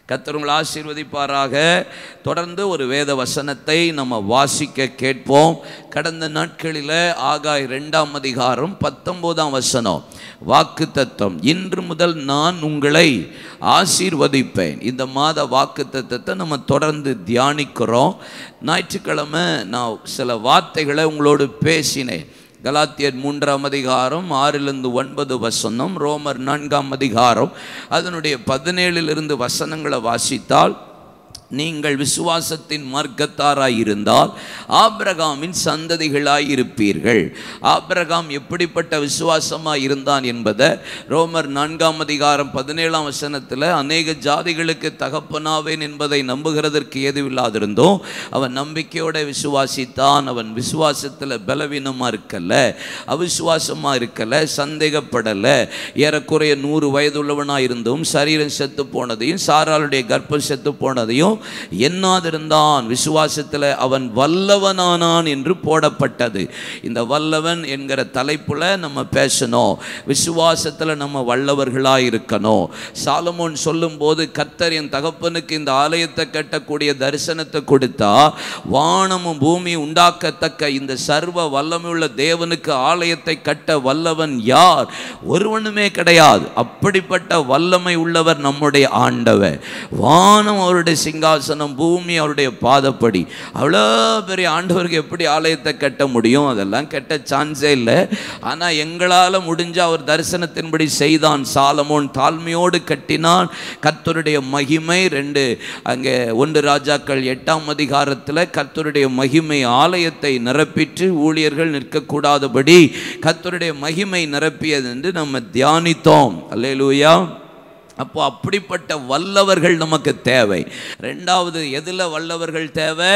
கர்த்தர் உங்களை ஆசீர்வதிப்பாராக தொடர்ந்து ஒரு வேத வசனத்தை நம்ம வாசிக்க கேட்போம் கடந்த நாட்களில் ஆகாய் ரெண்டாம் அதிகாரம் பத்தொன்பதாம் வசனம் வாக்கு தத்தம் இன்று முதல் நான் உங்களை ஆசீர்வதிப்பேன் இந்த மாத வாக்கு தத்தத்தை நம்ம தொடர்ந்து தியானிக்கிறோம் ஞாயிற்றுக்கிழமை நான் சில வார்த்தைகளை உங்களோடு பேசினேன் கலாத்தியர் மூன்றாம் அதிகாரம் ஆறிலிருந்து ஒன்பது வசனம் ரோமர் நான்காம் அதிகாரம் அதனுடைய பதினேழிலிருந்து வசனங்களை வாசித்தால் நீங்கள் விசுவாசத்தின் மார்க்கத்தாராய் இருந்தால் ஆபிரகாமின் சந்ததிகளாய் இருப்பீர்கள் ஆபிரகாம் எப்படிப்பட்ட விசுவாசமாய் இருந்தான் என்பதை ரோமர் நான்காம் அதிகாரம் பதினேழாம் வசனத்தில் அநேக ஜாதிகளுக்கு தகப்பனாவேன் என்பதை நம்புகிறதற்கு ஏதுவில்லாதிருந்தோம் அவன் நம்பிக்கையோட விசுவாசித்தான் அவன் விசுவாசத்தில் பலவீனமாக இருக்கல அவிசுவாசமாக இருக்கல சந்தேகப்படலை ஏறக்குறைய நூறு வயதுள்ளவனாக இருந்தும் சரீரம் செத்து போனதையும் சாராளுடைய கர்ப்பம் செத்து போனதையும் எண்ணாதிருந்தான் விசுவாசத்தில் அவன் வல்லவனானான் என்று போடப்பட்டது இந்த வல்லவன் என்கிற தலைப்புல நம்ம பேசணும் விசுவாசத்தில் நம்ம வல்லவர்களாக இருக்கணும் சாலமோன் சொல்லும்போது கர்த்தர் என் தகப்பனுக்கு இந்த ஆலயத்தை கட்டக்கூடிய தரிசனத்தை கொடுத்தா வானமும் பூமி உண்டாக்கத்தக்க இந்த சர்வ வல்லமையுள்ள தேவனுக்கு ஆலயத்தை கட்ட வல்லவன் யார் ஒருவனுமே கிடையாது அப்படிப்பட்ட வல்லமை உள்ளவர் நம்முடைய ஆண்டவர் வானம் அவருடைய சிங்காசனம் பூமி அவருடைய பாதப்படி அவ்வளோ பெரிய ஆண்டவருக்கு எப்படி ஆலயத்தை கட்ட முடியும் அதெல்லாம் கட்ட சான்ஸே இல்லை ஆனால் எங்களால் முடிஞ்ச அவர் தரிசனத்தின்படி செய்தான் சாலமோன் தாழ்மையோடு கட்டினான் கர்த்தருடைய மகிமை ரெண்டு அங்கே ஒன்று ராஜாக்கள் எட்டாம் அதிகாரத்தில் கர்த்தருடைய மகிமை ஆலயத்தை நிரப்பிற்று ஊழியர்கள் நிற்கக்கூடாதபடி கர்த்தருடைய மகிமை நிரப்பியது என்று நம்ம தியானித்தோம் அல்லேலூயா அப்போ அப்படிப்பட்ட வல்லவர்கள் நமக்கு தேவை ரெண்டாவது எதில் வல்லவர்கள் தேவை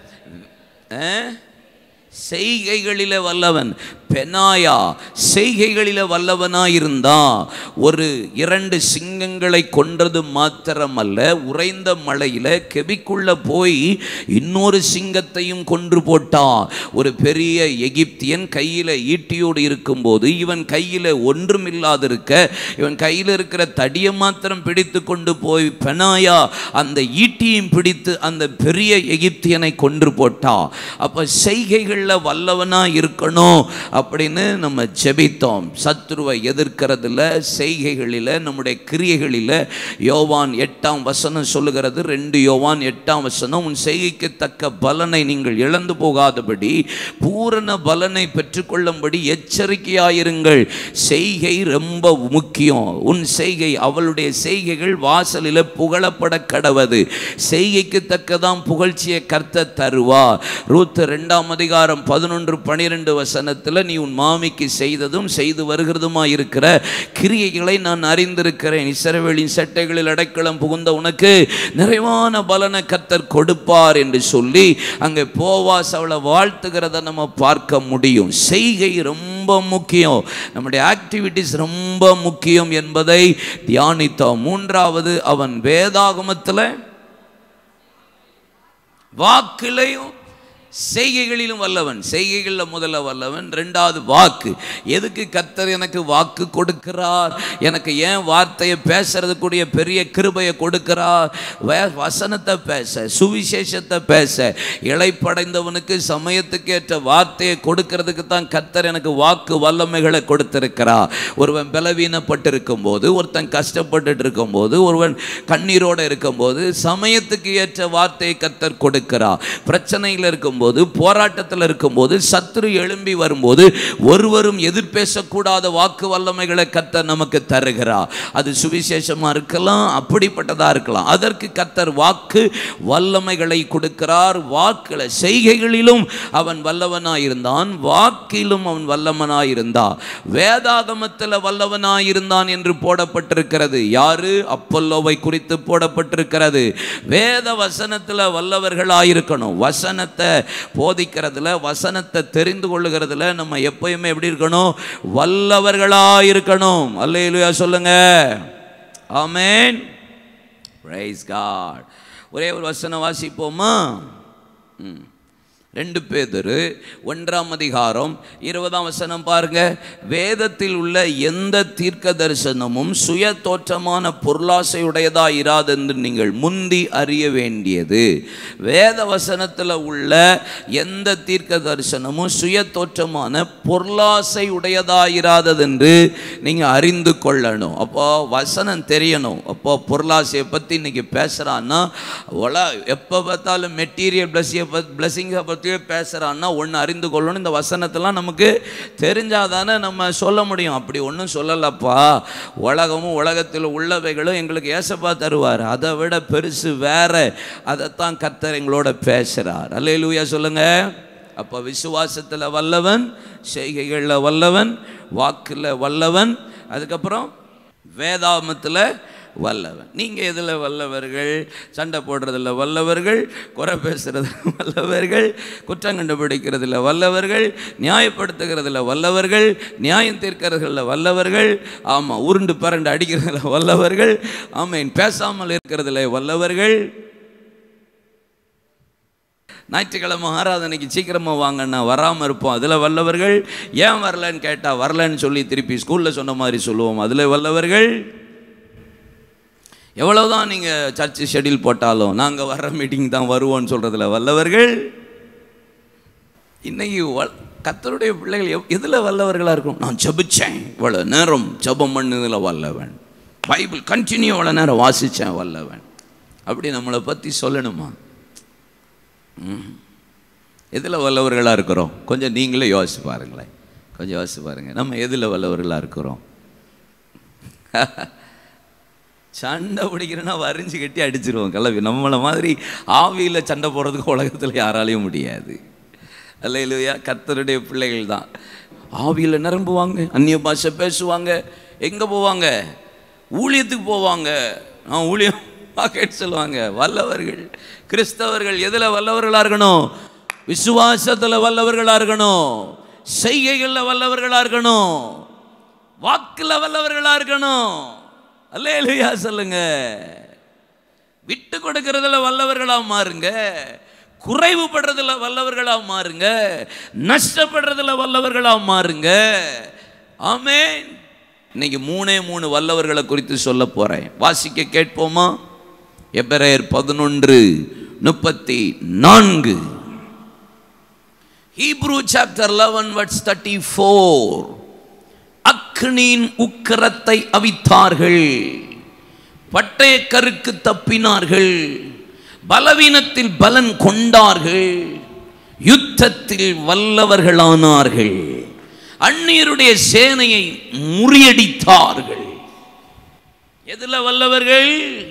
அஹ்? செய்கைகளிலே வல்லவன் பெனாயா செய்கைகளிலே வல்லவனாயிருந்தா ஒரு இரண்டு சிங்கங்களை கொன்றது மாத்திரமல்ல உறைந்த மலையில கெபிக்குள்ள போய் இன்னொரு சிங்கத்தையும் கொன்று போட்டான் ஒரு பெரிய எகிப்தியன் கையில ஈட்டியோடு இருக்கும்போது இவன் கையில ஒன்றுமில்லாதிருக்க இவன் கையில் இருக்கிற தடியை மாத்திரம் பிடித்து கொண்டு போய் பெனாயா அந்த ஈட்டியும் பிடித்து அந்த பெரிய எகிப்தியனை கொன்று போட்டான் அப்ப செய்கைகளில் வல்லவனா இருக்கணும் அப்படின்னு நம்ம ஜெபித்தோம் சத்ருவை எதிர்க்கிறதுல செய்கைகளில் நம்முடைய கிரியைகளில் யோவான் எட்டாம் வசனம் சொல்லுகிறது ரெண்டு யோவான் எட்டாம் வசனம் உன் செய்கைக்கு தக்க பலனை நீங்கள் இழந்து போகாதபடி பூரண பலனை பெற்றுக்கொள்ளும்படி எச்சரிக்கையாயிருங்கள் செய்கை ரொம்ப முக்கியம் உன் செய்கை அவளுடைய செய்கைகள் வாசலில் புகழப்பட கடவது செய்கைக்கு தக்கதான் புகழ்ச்சியை கர்த்த தருவா ரூத் ரெண்டாம் அதிகாரம் பதினொன்று பனிரெண்டு வசனத்தில் நீ உன் மாமிக்கு செய்ததும் செய்து வருகிறதுமா இருக்கிற கிரியைகளை நான் அறிந்திருக்கிறேன் இஸ்ரவேலின் சட்டைகளில் அடைக்கலம் புகுந்த உனக்கு நிறைவான பலனை கர்த்தர் கொடுப்பார் என்று சொல்லி அங்கே போவாஸ் அவளை வாழ்த்துகிறத நம்ம பார்க்க முடியும் செய்கை ரொம்ப முக்கியம் நம்முடைய ஆக்டிவிட்டிஸ் ரொம்ப முக்கியம் என்பதை தியானித்தோம் மூன்றாவது அவன் வேதாகமத்தில் வாக்கிலையும் செய்கைகளிலும் வல்லவன் செய்கைகளில் முதல்ல வல்லவன் ரெண்டாவது வாக்கு எதுக்கு கர்த்தர் எனக்கு வாக்கு கொடுக்கிறார் எனக்கு ஏன் வார்த்தையை பேசுறதுக்குரிய பெரிய கிருபையை கொடுக்கிறார் வே- வசனத்தை பேச சுவிசேஷத்தை பேச இளைப்படைந்தவனுக்கு சமயத்துக்கு ஏற்ற வார்த்தையை கொடுக்கறதுக்கு தான் கர்த்தர் எனக்கு வாக்கு வல்லமைகளை கொடுத்திருக்கிறார் ஒருவன் பலவீனப்பட்டிருக்கும் போது ஒருத்தன் கஷ்டப்பட்டுட்டு இருக்கும்போது ஒருவன் கண்ணீரோடு இருக்கும்போது சமயத்துக்கு ஏற்ற வார்த்தையை கர்த்தர் கொடுக்கிறார் பிரச்சனையில் இருக்கும்போது போராட்டத்தில் இருக்கும்போது சத்துரு எழும்பி வரும்போது ஒருவரும் எதிர்பேசக்கூடாத வாக்கு வல்லமைகளை கர்த்தர் நமக்கு தருகிறார் அது சுவிசேஷமாக இருக்கலாம் அப்படிப்பட்டதாக இருக்கலாம் அதற்கு கர்த்தர் வாக்கு வல்லமைகளை கொடுக்கிறார் வாக்குல செய்கைகளிலும் அவன் வல்லவனாயிருந்தான் வாக்கிலும் அவன் வல்லவனாயிருந்தான் வேதாகமத்தில் வல்லவனாயிருந்தான் என்று போடப்பட்டிருக்கிறது யாரு அப்பல்லோவை குறித்து போடப்பட்டிருக்கிறது வேத வசனத்தில் வல்லவர்களாயிருக்கணும் வசனத்தை போதிக்கிறதுல வசனத்தை தெரிந்து கொள்ளுகிறதுல நம்ம எப்பயுமே எப்படி இருக்கணும் வல்லவர்களாயிருக்கணும் அல்லேலூயா சொல்லுங்க ஆமென் பிரைஸ் காட் ஒரே ஒரு வசனம் வாசிப்போமா ம் ரெண்டு பேதரு ஒன்றாம் அதிகாரம் இருபதாம் வசனம் பாருங்க வேதத்தில் உள்ள எந்த தீர்க்க தரிசனமும் சுய தோற்றமான பொருளாசையுடையதா இராதென்று நீங்கள் முந்தி அறிய வேண்டியது வேத வசனத்தில் உள்ள எந்த தீர்க்க தரிசனமும் சுய தோற்றமான பொருளாசை உடையதா இராததென்று நீங்கள் அறிந்து கொள்ளணும் அப்போ வசனம் தெரியணும் அப்போ பொருளாசையை பற்றி இன்னைக்கு பேசுகிறான்னா ஒல எப்போ பார்த்தாலும் மெட்டீரியல் பிளஸ்ஸியை பத் பிளஸ்ஸிங்கை பற்றியே பேசுகிறான்னா ஒன்று அறிந்து கொள்ளணும் இந்த வசனத்தெல்லாம் நமக்கு தெரிஞ்சாதானே நம்ம சொல்ல முடியும் அப்படி ஒன்றும் சொல்லலப்பா உலகமும் உலகத்தில் உள்ளவைகளும் எங்களுக்கு ஏசப்பா தருவார் அதை விட பெருசு வேற அதைத்தான் கர்த்தர் எங்களோட பேசுகிறார் அல்லேலூயா சொல்லுங்க அப்போ விசுவாசத்தில் வல்லவன் செய்கைகளில் வல்லவன் வாக்கில் வல்லவன் அதுக்கப்புறம் வேதாமத்தில் வல்லவன் நீங்கள் எதில் வல்லவர்கள் சண்டை போடுறதில் வல்லவர்கள் குறை பேசுகிறதுல வல்லவர்கள் குற்றம் கண்டுபிடிக்கிறதுல வல்லவர்கள் நியாயப்படுத்துகிறதுல வல்லவர்கள் நியாயம் தீர்க்கிறதுல வல்லவர்கள் ஆமாம் உருண்டு பரண்டு அடிக்கிறதுல வல்லவர்கள் ஆமீன் பேசாமல் இருக்கிறதுல வல்லவர்கள் ஞாயிற்றுக்கிழமை ஆராதனைக்கு சீக்கிரமாக வாங்கன்னா வராமல் இருப்போம் அதில் வல்லவர்கள் ஏன் வரலன்னு கேட்டால் வரலன்னு சொல்லி திருப்பி ஸ்கூலில் சொன்ன மாதிரி சொல்லுவோம் அதில் வல்லவர்கள் எவ்வளவுதான் நீங்கள் சர்ச்சு ஷெட்யூல் போட்டாலும் நாங்கள் வர்ற மீட்டிங் தான் வருவோம்னு சொல்கிறதுல வல்லவர்கள் இன்னைக்கு வ- கர்த்தருடைய பிள்ளைகள் எவ் எதில் வல்லவர்களாக இருக்கும் நான் ஜெபிச்சேன் இவ்வளோ நேரம் ஜெபம் பண்ணதில் வல்லவன் பைபிள் கண்டினியூ இவ்வளோ நேரம் வாசித்தேன் வல்லவன் அப்படி நம்மளை பற்றி சொல்லணுமா ம். எதில் வல்லவர்களாக இருக்கிறோம் கொஞ்சம் நீங்களே யோசிச்சு பாருங்களேன் கொஞ்சம் யோசிச்சு பாருங்கள் நம்ம எதில் வல்லவர்களாக இருக்கிறோம் சண்டை பிடிக்கிறேன்னா வரிஞ்சு கட்டி அடிச்சிருவோம் கிளவி நம்மளை மாதிரி ஆவியில் சண்டை போடுறதுக்கு உலகத்தில் யாராலையும் முடியாது அல்லையிலுயா கர்த்தருடைய பிள்ளைகள் தான் ஆவியில் நிரம்புவாங்க அந்நிய பாஷை பேசுவாங்க எங்கே போவாங்க ஊழியத்துக்கு போவாங்க நான் ஊழியம் கேட்டு சொல்லுவாங்க வல்லவர்கள் கிறிஸ்தவர்கள் எதில் வல்லவர்களாக இருக்கணும் விசுவாசத்தில் வல்லவர்களாக இருக்கணும் செய்கைகளில் வல்லவர்களாக இருக்கணும் வாக்கில் வல்லவர்களாக இருக்கணும் அல்லேலூயா சொல்லுங்க விட்டு கொடுக்கறதுல வல்லவர்களா மாறுங்க குறைவுபடுறதுல வல்லவர்களா மாறுங்க நஷ்டப்படுறதுல வல்லவர்களா மாறுங்க ஆமென் இன்னைக்கு மூணே மூணு வல்லவர்களை குறித்து சொல்ல போறேன் வாசிக்க கேட்போமா எபிரேயர் பதினொன்று முப்பத்தி நான்கு Hebrew chapter eleven verse thirty four அக்னியின் உக்கரத்தை அவித்தார்கள் பட்டயக்கருக்கு தப்பினார்கள் பலவீனத்தில் பலன் கொண்டார்கள் யுத்தத்தில் வல்லவர்களானார்கள் அந்நியருடைய சேனையை முறியடித்தார்கள் எதுல வல்லவர்கள்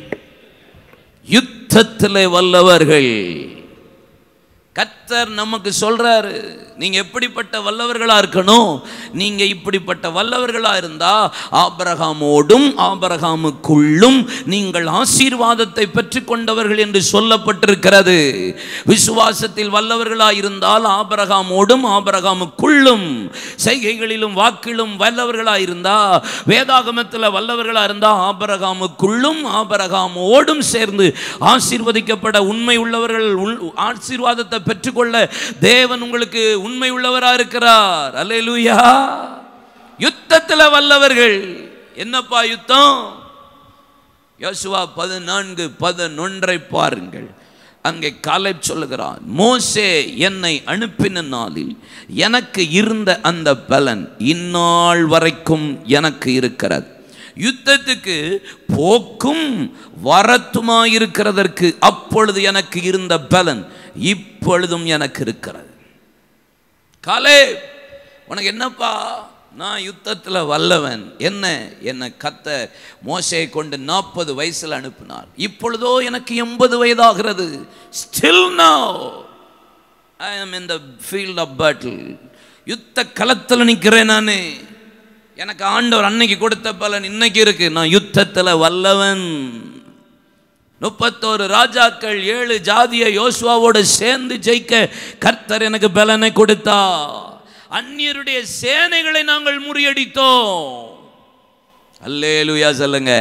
யுத்தத்தில் வல்லவர்கள் கர்த்தர் நமக்கு சொல்றாரு நீங்க எப்படிப்பட்ட வல்லவர்களா இருக்கணும் நீங்க இப்படிப்பட்ட வல்லவர்களா இருந்தா ஆபரகாமோடும் ஆபரகாமுக்குள்ளும் நீங்கள் ஆசீர்வாதத்தை பெற்றுக்கொண்டவர்கள் என்று சொல்லப்பட்டிருக்கிறது விசுவாசத்தில் வல்லவர்களா இருந்தால் ஆபரகாமோடும் ஆபரகாமுக்குள்ளும் செய்கைகளிலும் வாக்கிலும் வல்லவர்களா இருந்தா வேதாகமத்தில் வல்லவர்களா இருந்தா ஆபரகாமுக்குள்ளும் ஆபரகாமோடும் சேர்ந்து ஆசீர்வதிக்கப்பட உண்மை உள்ளவர்கள் உள்- ஆசீர்வாதத்தை பெற்றுக்கொள்ள தேவன் உங்களுக்கு உண்மை உள்ளவரா இருக்கிறார் அல்லேலூயா யுத்தத்தில் வல்லவர்கள் என்னப்பா யுத்தம் யோசுவா பதினான்கு பதினொன்றை பாருங்கள் அங்கே காலேப் சொல்லுகிறான் மோசே என்னை அனுப்பின நாளில் எனக்கு இருந்த அந்த பலன் இந்நாள் வரைக்கும் எனக்கு இருக்கிறது யுத்தத்துக்கு போக்கும் வரத்துமாயிருக்கிறதற்கு அப்பொழுது எனக்கு இருந்த பலன் இப்பொழுதும் எனக்கு இருக்கிறது காலே உனக்கு என்னப்பா நான் யுத்தத்தில் வல்லவன் என்ன என்னை கத்த மோசையை கொண்டு நாற்பது வயசில் அனுப்பினார் இப்பொழுதோ எனக்கு எண்பது வயதாகிறது still now I am in the field of battle யுத்த களத்தில் நிற்கிறேன் நான் எனக்கு ஆண்டவர் அன்னைக்கு கொடுத்த பலன் இன்னைக்கு இருக்கு நான் யுத்தத்தில் வல்லவன் முப்பத்தோரு ராஜாக்கள் ஏழு ஜாதிய யோசுவாவோடு சேர்ந்து ஜெயிக்க கர்த்தர் எனக்கு பலனை கொடுத்தா அந்நியருடைய சேனைகளை நாங்கள் முறியடித்தோம் அல்லேலுயா சொல்லுங்க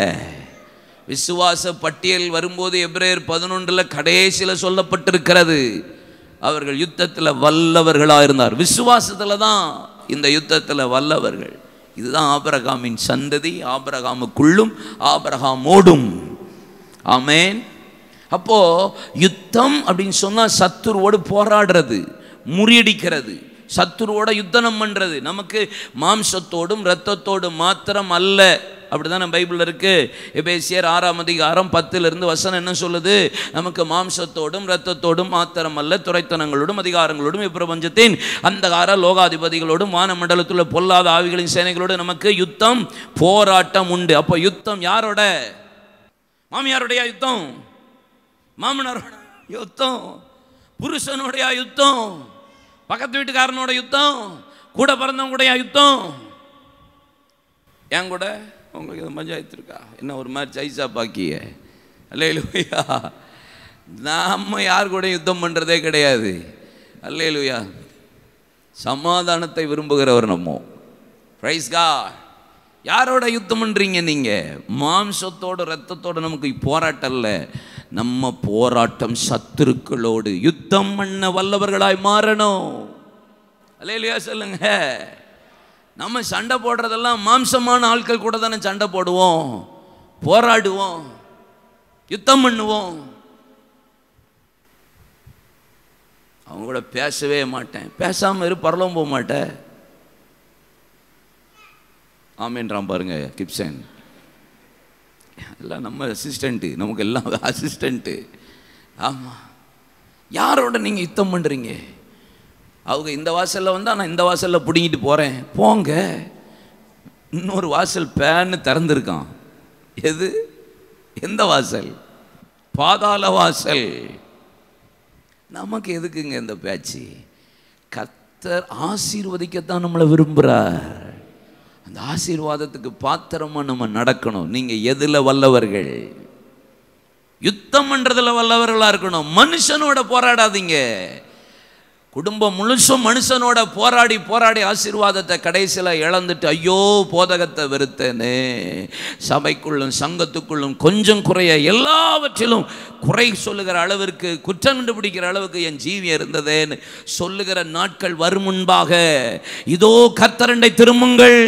விசுவாச பட்டியல் வரும்போது எப்ரேயர் பதினொன்றில் கடைசியில் சொல்லப்பட்டிருக்கிறது அவர்கள் யுத்தத்தில் வல்லவர்களாக இருந்தார் விசுவாசத்தில் தான் இந்த யுத்தத்தில் வல்லவர்கள் இதுதான் ஆபரகாமின் சந்ததி ஆபரகாமுக்குள்ளும் ஆபரகாமோடும் ஆமேன் அப்போ யுத்தம் அப்படின்னு சொன்னா சத்துருவோடு போராடுறது முறியடிக்கிறது சத்துருவோட யுத்தனம் பண்றது நமக்கு மாம்சத்தோடும் இரத்தத்தோடும் மாத்திரம் அல்ல அப்படிதானே பைபிள் இருக்கு எபேசியர் ஆறாம் அதிகாரம் பத்திலிருந்து வசனம் என்ன சொல்லுது நமக்கு மாம்சத்தோடும் இரத்தத்தோடும் மாத்திரம் அல்ல துறைத்தனங்களோடும் அதிகாரங்களோடும் இப்பிரபஞ்சத்தின் அந்தகார லோகாதிபதிகளோடும் வானமண்டலத்தில் பொல்லாத ஆவிகளின் சேனைகளோடு நமக்கு யுத்தம் போராட்டம் உண்டு அப்போ யுத்தம் யாரோட மாமியாருடைய யுத்தம் மாமனாரோட யுத்தம் புருஷனுடைய யுத்தம் பக்கத்து வீட்டுக்காரனோட யுத்தம் கூட பிறந்தவங்களுடைய யுத்தம் என் கூட உங்களுக்கு எதுவும் பஞ்சாயத்து இருக்கா என்ன ஒரு மாதிரி சைஸா பாக்கிய அல்லையா நாம யார் கூட யுத்தம் பண்ணுறதே கிடையாது அல்லையா சமாதானத்தை விரும்புகிறவர் நம்ம பிரைஸ் காட் யாரோட யுத்தம் பண்ணுறீங்க நீங்கள் மாம்சத்தோட ரத்தத்தோட நமக்கு போராட்டம் இல்லை நம்ம போராட்டம் சத்துருக்களோடு யுத்தம் பண்ண வல்லவர்களாய் மாறணும் அல்லையா சொல்லுங்க நம்ம சண்டை போடுறதெல்லாம் மாம்சமான ஆட்கள் கூட தானே சண்டை போடுவோம் போராடுவோம் யுத்தம் பண்ணுவோம் அவங்க கூட பேசவே மாட்டேன் பேசாமல் இரு பரலம் போக மாட்டேன் ஆமேன்றான் பாருங்க கிப்சன் எல்லாம் நம்ம அசிஸ்டண்ட்டு நமக்கு எல்லாம் அசிஸ்டண்ட்டு ஆமாம் யாரோட நீங்கள் யுத்தம் பண்ணுறீங்க அவங்க இந்த வாசலில் வந்தால் நான் இந்த வாசலில் பிடுங்கிட்டு போகிறேன் போங்க இன்னொரு வாசல் பேன்னு திறந்துருக்கான் எது எந்த வாசல் பாதாள வாசல் நமக்கு எதுக்குங்க இந்த பேச்சு கத்தர் ஆசீர்வதிக்கத்தான் நம்மளை விரும்புகிறார் அந்த ஆசீர்வாதத்துக்கு பாத்திரமாக நம்ம நடக்கணும் நீங்கள் எதில் வல்லவர்கள் யுத்தம் பண்ணுறதுல வல்லவர்களாக இருக்கணும் மனுஷனோட போராடாதீங்க குடும்பம் முழுசும் மனுஷனோட போராடி போராடி ஆசீர்வாதத்தை கடைசியில் இழந்துட்டு ஐயோ போதகத்தை வெறுத்தேனே சபைக்குள்ளும் சங்கத்துக்குள்ளும் கொஞ்சம் குறைய எல்லாவற்றிலும் குறை சொல்லுகிற அளவிற்கு குற்றம் கண்டுபிடிக்கிற அளவுக்கு என் ஜீவியம் இருந்ததேன்னு சொல்லுகிற நாட்கள் வரும் முன்பாக இதோ கத்தரண்டை திரும்புங்கள்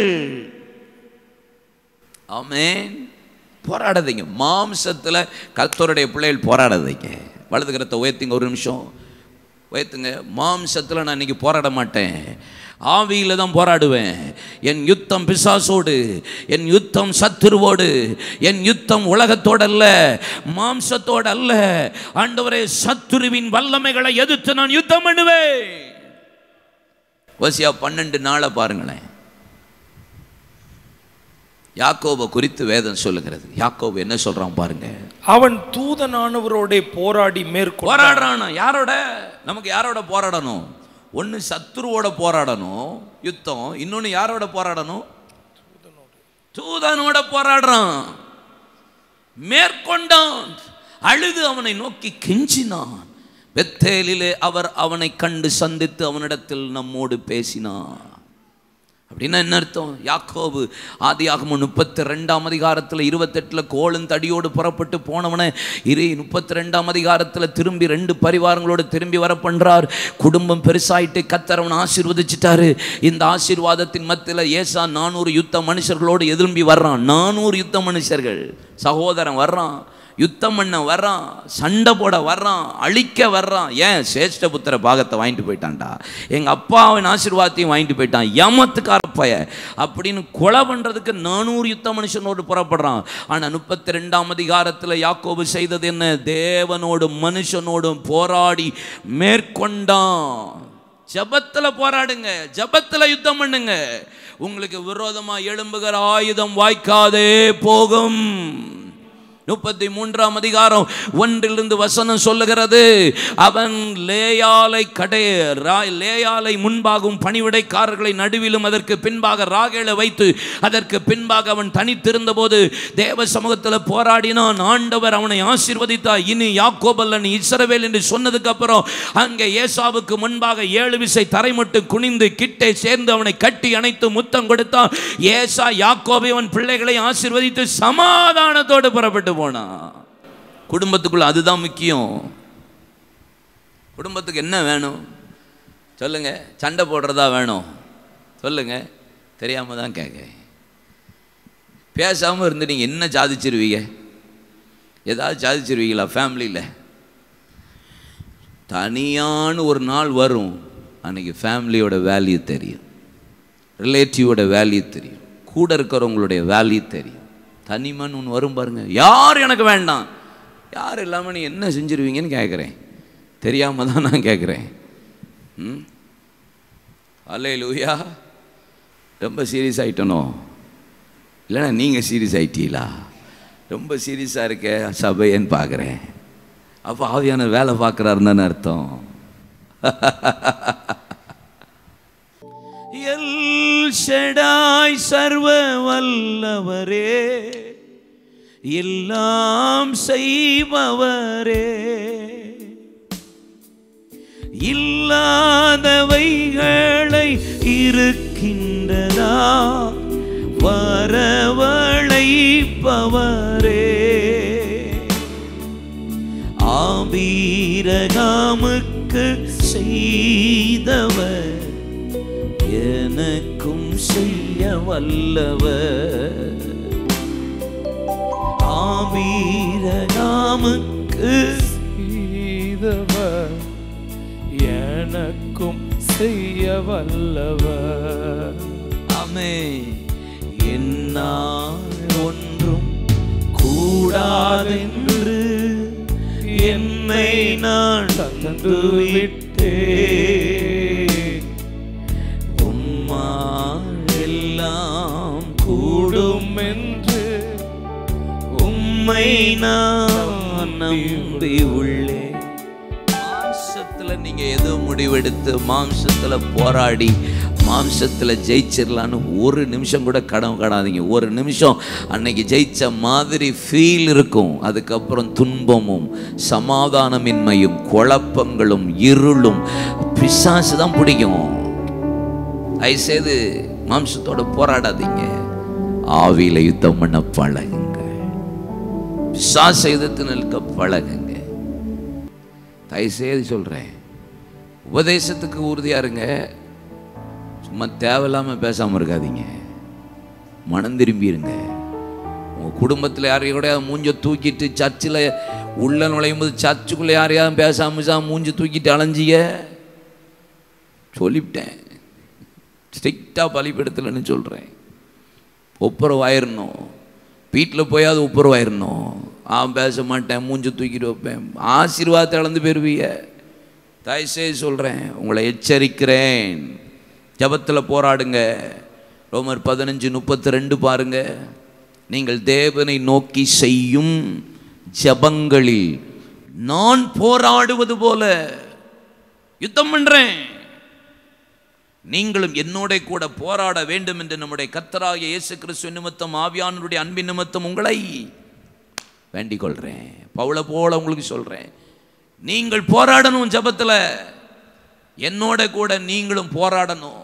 ஆமேன் போராடாதீங்க மாம்சத்தில் கர்த்தருடைய பிள்ளைகள் போராடாதீங்க வலதுகரத்தை உயர்த்திங்க ஒரு நிமிஷம் உயர்த்துங்க மாம்சத்தில் நான் இன்னைக்கு போராட மாட்டேன் ஆவியில் தான் போராடுவேன் என் யுத்தம் பிசாசோடு என் யுத்தம் சத்துருவோடு என் யுத்தம் உலகத்தோடு அல்ல மாம்சத்தோடு அல்ல ஆண்டவரே சத்துருவின் வல்லமைகளை எதிர்த்து நான் யுத்தம் பண்ணுவேன் வசியா பன்னெண்டு நாளை பாருங்களேன் யாக்கோபை குறித்து வேதம் சொல்லுகிறது யாக்கோபு என்ன சொல்றான் பாருங்க அவன் தூதனானவரோட போராடி மேற்கொண்டான் போராடுறானா யாரோட நமக்கு யாரோட போராடணும் ஒன்று சத்துருவோட போராடணும் யுத்தம் இன்னொன்று யாரோட போராடணும் தூதனோட போராடுறான் மேற்கொண்டான் அழுது அவனை நோக்கி கெஞ்சினான் பெத்தேலிலே அவர் அவனை கண்டு சந்தித்து அவனிடத்தில் நம்மோடு பேசினான் அப்படின்னா என்ன அர்த்தம் யாக்கோபு ஆதியாகமம் முப்பத்தி ரெண்டாம் அதிகாரத்தில் இருபத்தெட்டில் கோளும் தடியோடு புறப்பட்டு போனவனை இரு முப்பத்தி ரெண்டாம் அதிகாரத்தில் திரும்பி ரெண்டு பரிவாரங்களோடு திரும்பி வர பண்றார் குடும்பம் பெருசாயிட்டு கத்தரவன் ஆசீர்வதிச்சிட்டாரு இந்த ஆசீர்வாதத்தின் மத்தியில் ஏசா நானூறு யுத்த மனுஷர்களோடு எதிர்ம்பி வர்றான் நானூறு யுத்த மனுஷர்கள் சகோதரன் வர்றான் யுத்தம் பண்ண வர்றான் சண்டை போட வர்றான் அழிக்க வர்றான் ஏன் சேஷ்ட புத்திர பாகத்தை வாங்கிட்டு போயிட்டான்டா எங்கள் அப்பாவின் ஆசீர்வாதத்தையும் வாங்கிட்டு போயிட்டான் ஏமத்துக்கார பய அப்படின்னு கொலை பண்ணுறதுக்கு நானூறு யுத்த மனுஷனோடு புறப்படுறான் ஆனால் முப்பத்தி ரெண்டாம் அதிகாரத்தில் யாக்கோபு செய்தது என்ன தேவனோடும் மனுஷனோடும் போராடி மேற்கொண்டான் ஜபத்தில் போராடுங்க ஜபத்தில் யுத்தம் பண்ணுங்க உங்களுக்கு விரோதமாக எழும்புகிற ஆயுதம் வாய்க்காதே போகும் முப்பத்தி மூன்றாம் அதிகாரம் ஒன்றிலிருந்து வசனம் சொல்லுகிறது அவன் லேயாலை கடை ரா- லேயாலை முன்பாகவும் பணிவிடைக்காரர்களை நடுவிலும் அதற்கு பின்பாக ராகேலை வைத்து அதற்கு பின்பாக அவன் தனித்திருந்த போது தேவ சமூகத்தில் போராடினான் ஆண்டவர் அவனை ஆசீர்வதித்தார் இனி யாக்கோபல்ல நீ இஸ்ரவேல் என்று சொன்னதுக்கு அப்புறம் அங்கே ஏசாவுக்கு முன்பாக ஏழு விசை தரைமட்டு குனிந்து கிட்டே சேர்ந்து அவனை கட்டி அணைத்து முத்தம் கொடுத்தான் ஏசா யாக்கோபை அவன் பிள்ளைகளை ஆசீர்வதித்து சமாதானத்தோடு புறப்பட்டு போனான் குடும்பத்துக்குள்ள அதுதான் முக்கியம் குடும்பத்துக்கு என்ன வேணும் சொல்லுங்க சண்டை போடுறதா வேணும் சொல்லுங்க தெரியாம தான் கேட்குறேன் பேசாமல் இருந்து நீங்கள் என்ன சாதிச்சிருவீங்க ஏதாவது சாதிச்சிருவீங்களா ஃபேமிலியில் தனியான ஒரு நாள் வரும் அன்னைக்கு ஃபேமிலியோட வேல்யூ தெரியும் ரிலேட்டிவோட வேல்யூ தெரியும் கூட இருக்கிறவங்களுடைய வேல்யூ தெரியும் தனிமன் ஒன்று வரும் பாருங்க யார் எனக்கு வேண்டாம் யார் இல்லாமல் நீ என்ன செஞ்சிருவீங்கன்னு கேட்குறேன் தெரியாமல் தான் நான் கேட்குறேன் ம் அல்லே லூயா ரொம்ப சீரியஸ் ஆயிட்டனோ இல்லைன்னா நீங்கள் சீரியஸ் ஆயிட்டீங்களா ரொம்ப சீரியஸாக இருக்க சபைன்னு பார்க்குறேன் அப்போ ஆவியான வேலை பார்க்குறாருன்னு அர்த்தம் எல் ஷடாய் சர்வ வல்லவரே எல்லாம் செய்பவரே இல்லாதவைகளை இருக்கின்றதா வரவழைப்பவரே ஆபீரகாமுக்கு செய்தவர் எனக்கும் செய்ய வல்லவர் ஆபீரகாமுக்கு செய்தவர் எனக்கும் செய்ய வல்லவர் அமே என்னால் ஒன்றும் கூடாதென்று என்னை நான் தந்து விட்டேன் உம்மால் எல்லாம் கூடும் என்று உம்மை நான் நம்பி உள்ளேன் மாம்சத்துல நீங்க ஏதோ முடிவெடுத்து மாம்சத்துல போராடி மாம்சத்துல ஜெயிச்சிடலான்னு ஒரு நிமிஷம் கூட கடன் கடாதீங்க ஒரு நிமிஷம் அன்னைக்கு ஜெயிச்ச மாதிரி ஃபீல் இருக்கும் அதுக்கப்புறம் துன்பமும் சமாதானமின்மையும் குழப்பங்களும் இருளும் பிசாசு தான் பிடிக்கும் தயவுசெய்து மாம்சத்தோட போராடாதீங்க ஆவியில யுத்தம் பண்ண பழகுங்க பிசாச எதிர்த்து நிற்க பழகுங்க தயவுசெய்து சொல்கிறேன் உபதேசத்துக்கு உறுதியா இருங்க சும்மா தேவையில்லாமல் பேசாமல் இருக்காதீங்க மனம் திரும்பிடுங்க உங்கள் குடும்பத்தில் யாரையும் கூட மூஞ்ச தூக்கிட்டு சர்ச்சில் உள்ள நுழையும் போது சர்ச்சுக்குள்ளே யாரையாவது பேசாம மூஞ்சி தூக்கிட்டு அலைஞ்சிய சொல்லிவிட்டேன் ஸ்ட்ரிக்டாக பலிப்பெடுத்தலைன்னு சொல்கிறேன் ஒப்புரவாயிரணும் வீட்டில் போயாவது ஒப்புரவாயிரணும் ஆ பேச மாட்டேன் மூஞ்சி தூக்கிட்டு வைப்பேன் ஆசீர்வாதத்தை இழந்து போயிருவீங்க தயவுசெய்து சொல்கிறேன் உங்களை எச்சரிக்கிறேன் ஜபத்தில் போராடுங்க ரோமர் பதினஞ்சு முப்பத்தி ரெண்டு பாருங்க நீங்கள் தேவனை நோக்கி செய்யும் ஜபங்களில் நான் போராடுவது போல யுத்தம் பண்றேன் நீங்களும் என்னோட கூட போராட வேண்டும் என்று நம்முடைய கர்த்தராகிய இயேசு கிறிஸ்து நிமித்தம் ஆவியானவருடைய அன்பின் நிமித்தம் உங்களை வேண்டிக் கொள்றேன் பவுளை போல உங்களுக்கு சொல்றேன் நீங்கள் போராடணும் ஜபத்துல என்னோட கூட நீங்களும் போராடணும்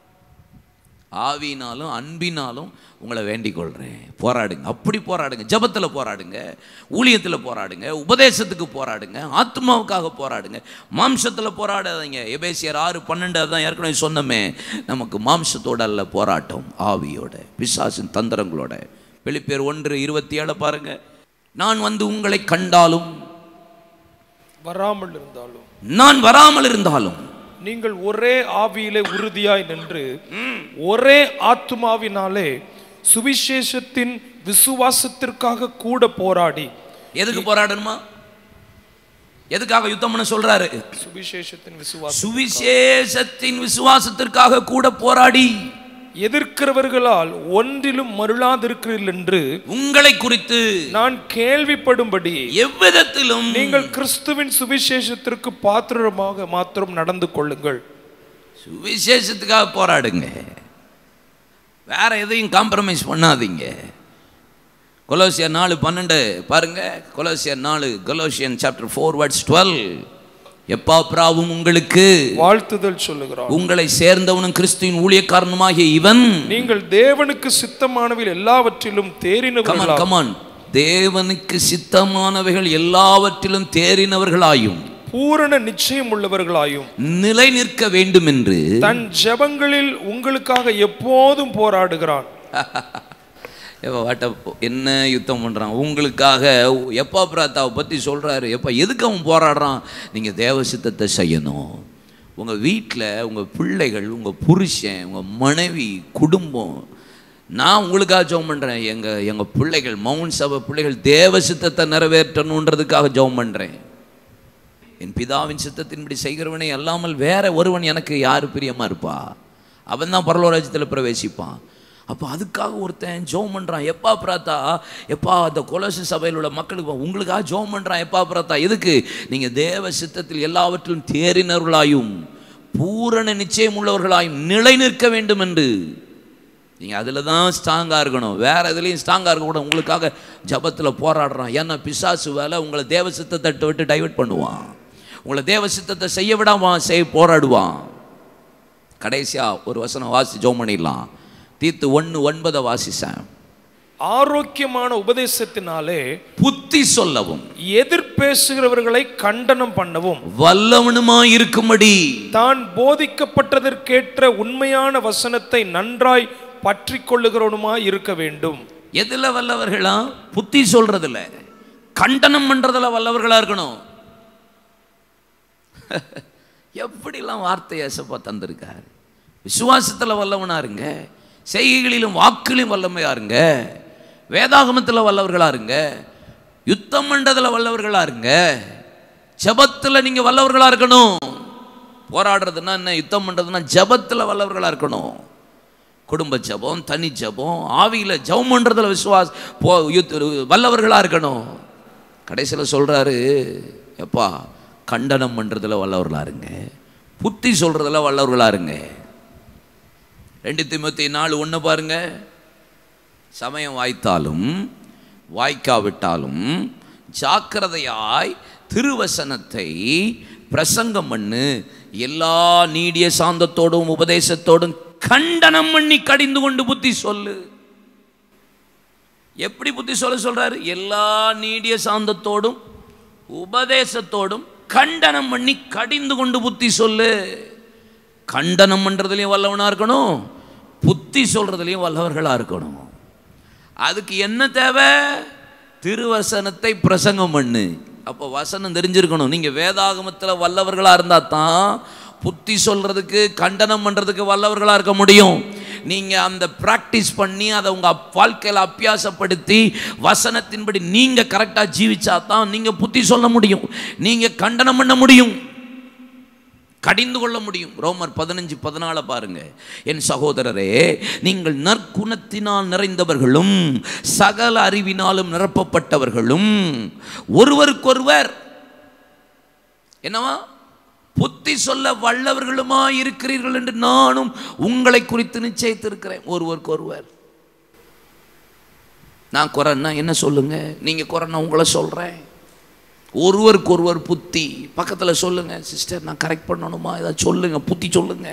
ஆவினாலும் அன்பினாலும் உங்களை வேண்டிக் கொள்றேன் போராடுங்க அப்படி போராடுங்க ஜபத்தில் போராடுங்க ஊழியத்தில் போராடுங்க உபதேசத்துக்கு போராடுங்க ஆத்மாவுக்காக போராடுங்க மாம்சத்தில் போராடாதீங்க எபேசியர் ஆறு பன்னெண்டு தான் ஏற்கனவே சொன்னமே நமக்கு மாம்சத்தோட அல்ல போராட்டம் ஆவியோட பிசாசின் தந்திரங்களோட வெளிப்பேர் ஒன்று இருபத்தி ஏழு பாருங்க நான் வந்து உங்களை கண்டாலும் வராமல் இருந்தாலும் நான் வராமல் இருந்தாலும் நீங்கள் ஒரே ஆவியிலே உறுதியாய் நின்று ஒரே ஆத்துமாவினாலே சுவிசேஷத்தின் விசுவாசத்திற்காக கூட போராடி எதுக்கு போராடணுமா எதுக்காக யுத்தம் பண்ண சொல்றாரு சுவிசேஷத்தின் விசுவாசம் சுவிசேஷத்தின் விசுவாசத்திற்காக கூட போராடி எதிர்க்கிறவர்களால் ஒன்றிலும் மருளாதிருக்கிறீர்கள் என்று உங்களை குறித்து நான் கேள்விப்படும்படி எவ்விதத்திலும் நீங்கள் கிறிஸ்துவின் சுவிசேஷத்திற்கு பாத்திரமாக மாத்திரம் நடந்து கொள்ளுங்கள் சுவிசேஷத்துக்காக போராடுங்க வேற எதையும் காம்ப்ரமைஸ் பண்ணாதீங்க கொலோசியர் நாலு பன்னெண்டு பாருங்க கொலோசியர் நாலு Colossian chapter four verse twelve எப்பா பிராவும் உங்களுக்கு வாழ்த்துதல் சொல்லுகிறார் உங்களை சேர்ந்தவனும் கிறிஸ்துவின் ஊழியக்காரனுமாகிய இவன் நீங்கள் தேவனுக்கு சித்தமானவில் எல்லாவற்றிலும் கமான் தேறினவர்களாக கமான் தேவனுக்கு சித்தமானவைகள் எல்லாவற்றிலும் தேறினவர்களாயும் பூரண நிச்சயம் உள்ளவர்களாயும் நிலை நிற்க வேண்டும் என்று தன் ஜெபங்களில் உங்களுக்காக எப்போதும் போராடுகிறான் எப்போ வாட்ட என்ன யுத்தம் பண்ணுறான் உங்களுக்காக எப்பா பிராத்தாவை பற்றி சொல்கிறாரு எப்பா எதுக்கு அவன் போராடுறான் நீங்கள் தேவ சித்தத்தை செய்யணும் உங்கள் வீட்டில் உங்கள் பிள்ளைகள் உங்கள் புருஷன் உங்கள் மனைவி குடும்பம் நான் உங்களுக்காக ஜெபம் பண்ணுறேன் எங்கள் எங்கள் பிள்ளைகள் மவுன் சபை பிள்ளைகள் தேவ சித்தத்தை நிறைவேற்றணுன்றதுக்காக ஜெபம் பண்ணுறேன் என் பிதாவின் சித்தத்தின்படி செய்கிறவனே அல்லாமல் வேற ஒருவன் எனக்கு யார் பிரியமா இருப்பா அவன் தான் பரலோராஜ்யத்தில் பிரவேசிப்பான் அப்போ அதுக்காக ஒருத்தன் ஜோம் பண்ணுறான் எப்பா பிராத்தா எப்பா அந்த கொலசு சபையில் உள்ள மக்களுக்கு உங்களுக்காக ஜோம் பண்ணுறான் எப்பா பிராத்தா எதுக்கு நீங்கள் தேவ சித்தத்தில் எல்லாவற்றிலும் தேறினவர்களாயும் பூரண நிச்சயம் உள்ளவர்களாயும் நிலை நிற்க வேண்டும் என்று நீங்கள் அதில் தான் ஸ்ட்ராங்காக இருக்கணும் வேறு எதுலேயும் ஸ்ட்ராங்காக இருக்கக்கூடாது உங்களுக்காக ஜபத்தில் போராடுறான் ஏன்னா பிசாசு வேலை உங்களை தேவ சித்தத்தை விட்டு டைவர்ட் பண்ணுவான் உங்களை தேவ சித்தத்தை செய்ய விடாம செய்ய போராடுவான் கடைசியாக ஒரு வசனம் வாசி ஜோம் பண்ணிடலாம் தீத்து ஒன்று ஒன்பதை வாசிசேன் ஆரோக்கியமான உபதேசத்தினாலே புத்தி சொல்லவும் எதிர் பேசுகிறவர்களை கண்டனம் பண்ணவும் வல்லவனுமாய் இருக்கும்படி தான் போதிக்கப்பட்டதற்கேற்ற உண்மையான வசனத்தை நன்றாய் பற்றி கொள்ளுகிறவனுமாய் இருக்க வேண்டும் எதுல வல்லவர்களா புத்தி சொல்றதுல கண்டனம் பண்றதுல வல்லவர்களா இருக்கணும் எப்படிலாம் வார்த்தை ஏசப்பா தந்திருக்காரு விசுவாசத்துல வல்லவனா இருங்க செய்கைகளிலும் வாக்கிலும் வல்லமையா இருங்க வேதாகமத்தில் வல்லவர்களா இருங்க யுத்தம் பண்றதுல வல்லவர்களா இருங்க ஜபத்தில் நீங்க வல்லவர்களா இருக்கணும் போராடுறதுன்னா என்ன யுத்தம் பண்றதுன்னா ஜபத்தில் வல்லவர்களா இருக்கணும் குடும்ப ஜபம் தனி ஜபம் ஆவியில் ஜபம் பண்ணுறதுல விசுவாஸ் போ யுத்த வல்லவர்களாக இருக்கணும் கடைசியில் சொல்கிறாரு எப்பா கண்டனம் பண்ணுறதுல வல்லவர்களாக இருங்க புத்தி சொல்கிறதுல வல்லவர்களாக இருங்க ரெண்டு திமுத்தி நாலு ஒன்று பாருங்க சமயம் வாய்த்தாலும் வாய்க்காவிட்டாலும் ஜாக்கிரதையாய் திருவசனத்தை பிரசங்கம் பண்ணு எல்லா நீடிய சாந்தத்தோடும் உபதேசத்தோடும் கண்டனம் பண்ணி கடிந்து கொண்டு புத்தி சொல்லு எப்படி புத்தி சொல்ல சொல்றாரு எல்லா நீடிய சாந்தத்தோடும் உபதேசத்தோடும் கண்டனம் பண்ணி கடிந்து கொண்டு புத்தி சொல்லு கண்டனம் பண்றதுலயும் வல்லவனா இருக்கணும் புத்தி சொல்றதுலயும் வல்லவர்களா இருக்கணும் அதுக்கு என்ன தேவை திருவசனத்தை பிரசங்கம் பண்ணு அப்போ வசனம் தெரிஞ்சிருக்கணும் நீங்கள் வேதாகமத்தில் வல்லவர்களாக இருந்தால் தான் புத்தி சொல்கிறதுக்கு கண்டனம் பண்ணுறதுக்கு வல்லவர்களாக இருக்க முடியும் நீங்கள் அந்த ப்ராக்டிஸ் பண்ணி அதை உங்கள் வாழ்க்கையில் அபியாசப்படுத்தி வசனத்தின்படி நீங்கள் கரெக்டாக ஜீவிச்சா தான் நீங்கள் புத்தி சொல்ல முடியும் நீங்கள் கண்டனம் பண்ண முடியும் கடிந்து கொள்ள முடியும் ரோமர் பதினஞ்சு பதினால பாருங்க என் சகோதரரே நீங்கள் நற்குணத்தினால் நிறைந்தவர்களும் சகல அறிவினாலும் நிரப்பப்பட்டவர்களும் ஒருவருக்கொருவர் என்னவா புத்தி சொல்ல வல்லவர்களுமா இருக்கிறீர்கள் என்று நானும் உங்களை குறித்து நிச்சயித்திருக்கிறேன் ஒருவருக்கொருவர் நான் குறைன்னா என்ன சொல்லுங்க நீங்க குறைன்னா உங்களை சொல்றேன் ஒருவருக்கு ஒருவர் புத்தி பக்கத்தில் சொல்லுங்க சிஸ்டர் நான் கரெக்ட் பண்ணணுமா ஏதாவது சொல்லுங்க புத்தி சொல்லுங்க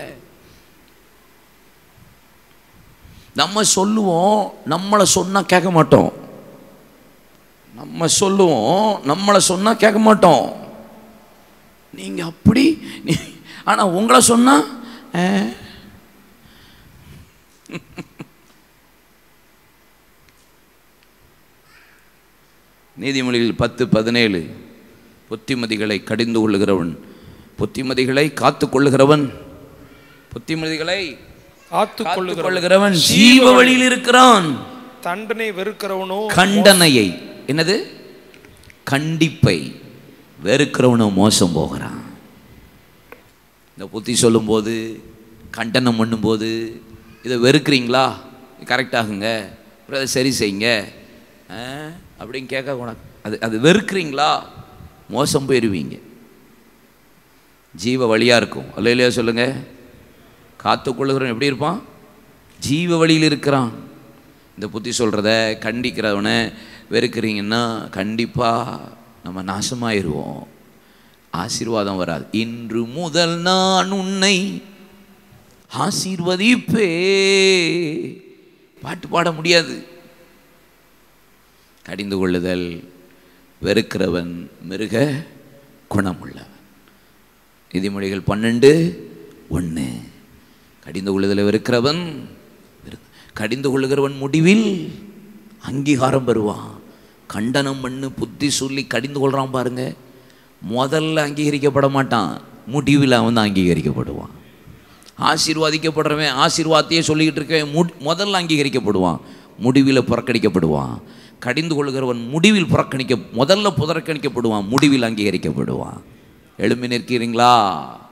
நம்ம சொல்லுவோம் நம்மளை சொன்னால் கேட்க மாட்டோம் நம்ம சொல்லுவோம் நம்மளை சொன்னால் கேட்க மாட்டோம் நீங்கள் அப்படி ஆனால் உங்களை சொன்னால் நீதிமொழிகள் பத்து பதினேழு புத்திமதிகளை கடிந்து கொள்ளுகிறவன் புத்திமதிகளை காத்து கொள்ளுகிறவன் புத்திமதிகளை காத்து காத்து கொள்ளுகிற கொள்ளுகிறவன் ஜீவ வழியில் இருக்கிறான் தண்டனை வெறுக்கிறவனோ கண்டனையை என்னது கண்டிப்பை வெறுக்கிறவனோ மோசம் போகிறான் இந்த புத்தி சொல்லும்போது கண்டனம் பண்ணும்போது இதை வெறுக்கிறீங்களா கரெக்டாகுங்க அப்புறம் அதை சரி செய்யுங்க ஆ, அப்படின்னு கேட்கக்கூடாது அது அது வெறுக்கிறீங்களா மோசம் போயிடுவீங்க ஜீவ வழியாக இருக்கும் அல்ல இல்லையா சொல்லுங்கள் காத்துக்கொள்ளுகிறவன் எப்படி இருப்பான் ஜீவ வழியில் இருக்கிறான் இந்த புத்தி சொல்கிறத கண்டிக்கிறவனை வெறுக்கிறீங்கன்னா கண்டிப்பாக நம்ம நாசமாயிருவோம் ஆசீர்வாதம் வராது இன்று முதல் நான் உன்னை ஆசீர்வதிப்பே பாட்டு பாட முடியாது கடிந்து கொள்ளுதல் வெறுக்கிறவன் மிருக குணமுள்ளவன் நீதிமொழிகள் பன்னெண்டு ஒன்று கடிந்து கொள்ளுதல் இருக்கிறவன் கடிந்து கொள்ளுகிறவன் முடிவில் அங்கீகாரம் பெறுவான் கண்டனம் பண்ணு புத்தி சொல்லி கடிந்து கொள்கிறான் பாருங்க முதல்ல அங்கீகரிக்கப்பட மாட்டான் முடிவில் அவன் தான் அங்கீகரிக்கப்படுவான் ஆசீர்வாதிக்கப்படுறவன் ஆசீர்வாதத்தையே சொல்லிக்கிட்டு இருக்கவன் முட் முதல்ல அங்கீகரிக்கப்படுவான் முடிவில் புறக்கணிக்கப்படுவான் கடிந்து கொள்கிறவன் முடிவில் புறக்கணிக்க முதல்ல புறக்கணிக்கப்படுவான் முடிவில் அங்கீகரிக்கப்படுவான் எழும்பி நிற்கிறீங்களா